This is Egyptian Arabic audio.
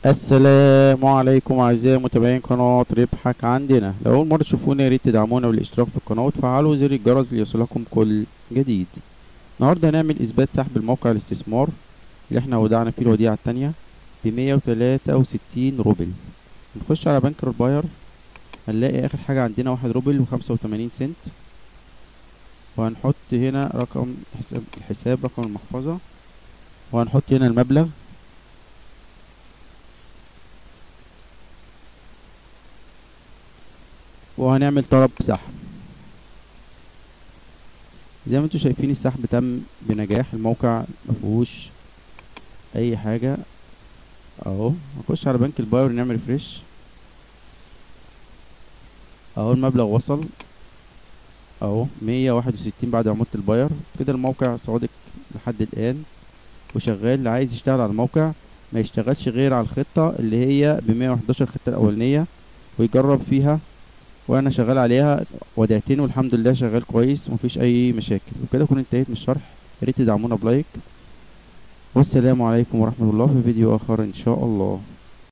السلام عليكم اعزائي متابعين قناة ربحك عندنا لو اول مرة تشوفونا يا ريت تدعمونا بالاشتراك في القناة وتفعلوا زر الجرس ليصلكم كل جديد النهاردة هنعمل اثبات سحب الموقع الاستثمار اللي احنا ودعنا فيه الوديعة التانية بمية وتلاتة وستين روبل نخش على بنك الباير هنلاقي اخر حاجة عندنا واحد روبل وخمسة وتمانين سنت وهنحط هنا رقم حساب الحساب رقم المحفظة وهنحط هنا المبلغ وهنعمل طلب سحب زي ما انتوا شايفين السحب تم بنجاح الموقع مفيهوش اي حاجة اهو نخش على بنك الباير ونعمل فريش اهو المبلغ وصل اهو مية واحد وستين بعد عمولة الباير كده الموقع صادق لحد الان وشغال اللي عايز يشتغل على الموقع ما يشتغلش غير على الخطة اللي هي بمية وحداشر الخطة الأولانية ويجرب فيها وانا شغال عليها وديعتين والحمد لله شغال كويس ومفيش اي مشاكل وكده اكون انتهيت من الشرح يا ريت تدعمونا بلايك والسلام عليكم ورحمة الله في فيديو اخر ان شاء الله